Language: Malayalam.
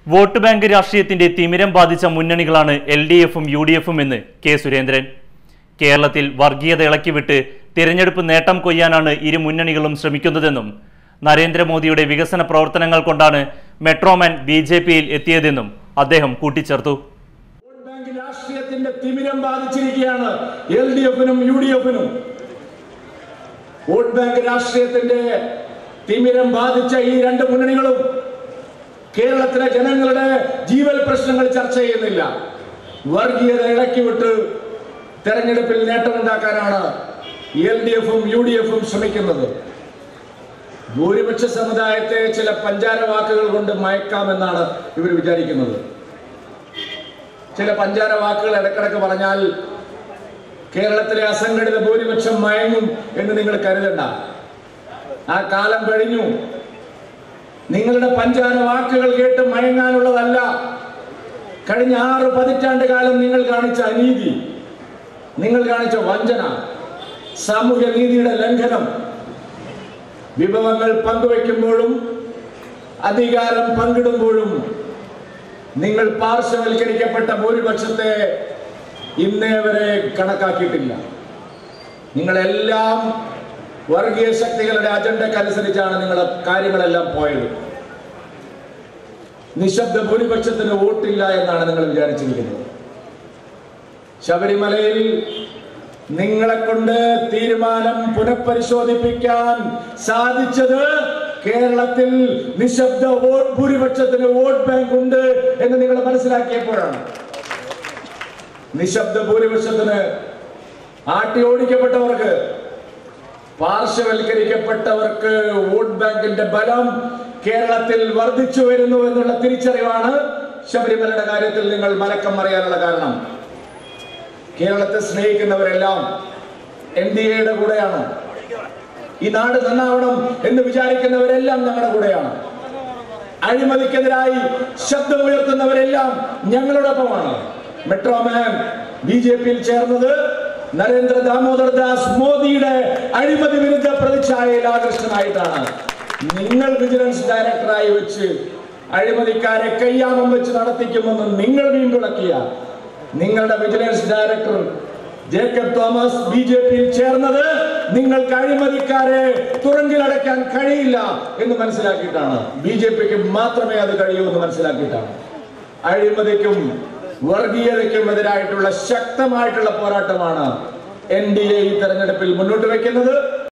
വോട്ട് ബാങ്ക് രാഷ്ട്രീയത്തിന്റെ തിമിരം ബാധിച്ച മുന്നണികളാണ് എൽ ഡി എഫും യു ഡി എഫും എന്ന് കെ സുരേന്ദ്രൻ കേരളത്തിൽ വർഗീയത ഇളക്കിവിട്ട് തിരഞ്ഞെടുപ്പ് നേട്ടം കൊയ്യാനാണ് ഇരു മുന്നണികളും ശ്രമിക്കുന്നതെന്നും നരേന്ദ്രമോദിയുടെ വികസന പ്രവർത്തനങ്ങൾ കൊണ്ടാണ് മെട്രോമാൻ ബി ജെ പിയിൽ എത്തിയതെന്നും അദ്ദേഹം കൂട്ടിച്ചേർത്തു വോട്ട് ബാങ്ക് രാഷ്ട്രീയത്തിന്റെ തിമിരം ബാധിച്ചിരിക്കുകയാണ് എൽ ഡി എഫിനും യു ഡി എഫിനും വോട്ട് ബാങ്ക് രാഷ്ട്രീയത്തിന്റെ തിമിരം ബാധിച്ച ഈ രണ്ട് മുന്നണികളും കേരളത്തിലെ ജനങ്ങളുടെ ജീവൽ പ്രശ്നങ്ങൾ ചർച്ച ചെയ്യുന്നില്ല വർഗീയത ഇളക്കിവിട്ട് തെരഞ്ഞെടുപ്പിൽ നേട്ടമുണ്ടാക്കാനാണ് എൽ ഡി എഫും യു ഡി എഫും ശ്രമിക്കുന്നത് ഭൂരിപക്ഷ സമുദായത്തെ ചില പഞ്ചാര വാക്കുകൾ കൊണ്ട് മയക്കാമെന്നാണ് ഇവർ വിചാരിക്കുന്നത് ചില പഞ്ചാര വാക്കുകൾ ഇടക്കിടക്ക് പറഞ്ഞാൽ കേരളത്തിലെ അസംഘടിത ഭൂരിപക്ഷം മയങ്ങും എന്ന് നിങ്ങൾ കരുതണ്ട ആ കാലം കഴിഞ്ഞു നിങ്ങളുടെ പഞ്ചാര വാക്കുകൾ കേട്ട് മയങ്ങാനുള്ളതല്ല കഴിഞ്ഞ ആറ് പതിറ്റാണ്ട് കാലം നിങ്ങൾ കാണിച്ച അനീതി നിങ്ങൾ കാണിച്ച വഞ്ചന സാമൂഹ്യ നീതിയുടെ ലംഘനം വിഭവങ്ങൾ പങ്കുവെക്കുമ്പോഴും അധികാരം പങ്കിടുമ്പോഴും നിങ്ങൾ പാർശ്വവൽക്കരിക്കപ്പെട്ട ഭൂരിപക്ഷത്തെ ഇന്നേ വരെ കണക്കാക്കിയിട്ടില്ല നിങ്ങളെല്ലാം വർഗീയ ശക്തികളുടെ അജണ്ടക്കനുസരിച്ചാണ് നിങ്ങളെ കാര്യങ്ങളെല്ലാം പോയത് നിശബ്ദ ഭൂരിപക്ഷത്തിന് വോട്ടില്ല എന്നാണ് നിങ്ങൾ വിചാരിച്ചിരിക്കുന്നത് ശബരിമലയിൽ നിങ്ങളെ കൊണ്ട് തീരുമാനം പുനഃപരിശോധിപ്പിക്കാൻ സാധിച്ചത് കേരളത്തിൽ നിശബ്ദ വോട്ട് ഭൂരിപക്ഷത്തിന് വോട്ട് ബാങ്ക് ഉണ്ട് എന്ന് നിങ്ങൾ മനസ്സിലാക്കിയപ്പോഴാണ് നിശബ്ദ ഭൂരിപക്ഷത്തിന് ആട്ടി ഓടിക്കപ്പെട്ടവർക്ക് പാർശ്വവൽക്കരിക്കപ്പെട്ടവർക്ക് വോട്ട് ബാങ്കിന്റെ ബലം കേരളത്തിൽ വർദ്ധിച്ചു വരുന്നു എന്നുള്ള തിരിച്ചറിവാണ് ശബരിമലയുടെ കാര്യത്തിൽ നിങ്ങൾ മലക്കം മറിയാനുള്ള കാരണം കേരളത്തെ സ്നേഹിക്കുന്നവരെല്ലാം എൻ ഡി എയുടെ കൂടെയാണ് ഈ നാട് നന്നാവണം എന്ന് വിചാരിക്കുന്നവരെല്ലാം ഞങ്ങളുടെ കൂടെയാണ് അഴിമതിക്കെതിരായി ശബ്ദമുയർത്തുന്നവരെല്ലാം ഞങ്ങളോടൊപ്പമാണ് മെട്രോമാൻ ബി ജെ പിയിൽ ചേർന്നത് നരേന്ദ്ര ദാമോദർ ദാസ് മോദിയുടെ അഴിമതി വിരുദ്ധ പ്രതിച്ഛായയിൽ ആകൃഷ്ടനായിട്ടാണ് നിങ്ങൾ വിജിലൻസ് ഡയറക്ടറായി വെച്ച് അഴിമതിക്കാരെ കയ്യാമം വെച്ച് നടത്തിക്കുമെന്ന് നിങ്ങൾ വീണ്ടുളക്കിയ നിങ്ങളുടെ vigilance director Jacob Thomas B J പിയിൽ ചേർന്നത് നിങ്ങൾക്ക് അഴിമതിക്കാരെ തുറങ്കിലടയ്ക്കാൻ കഴിയില്ല എന്ന് മനസ്സിലാക്കിയിട്ടാണ് ബി ജെ പിക്ക് മാത്രമേ അത് കഴിയൂ എന്ന് മനസ്സിലാക്കിയിട്ടാണ് അഴിമതിക്കും വർഗീയതയ്ക്കും എതിരായിട്ടുള്ള ശക്തമായിട്ടുള്ള പോരാട്ടമാണ് എൻ ഡി എ ഈ തെരഞ്ഞെടുപ്പിൽ മുന്നോട്ട് വെക്കുന്നത്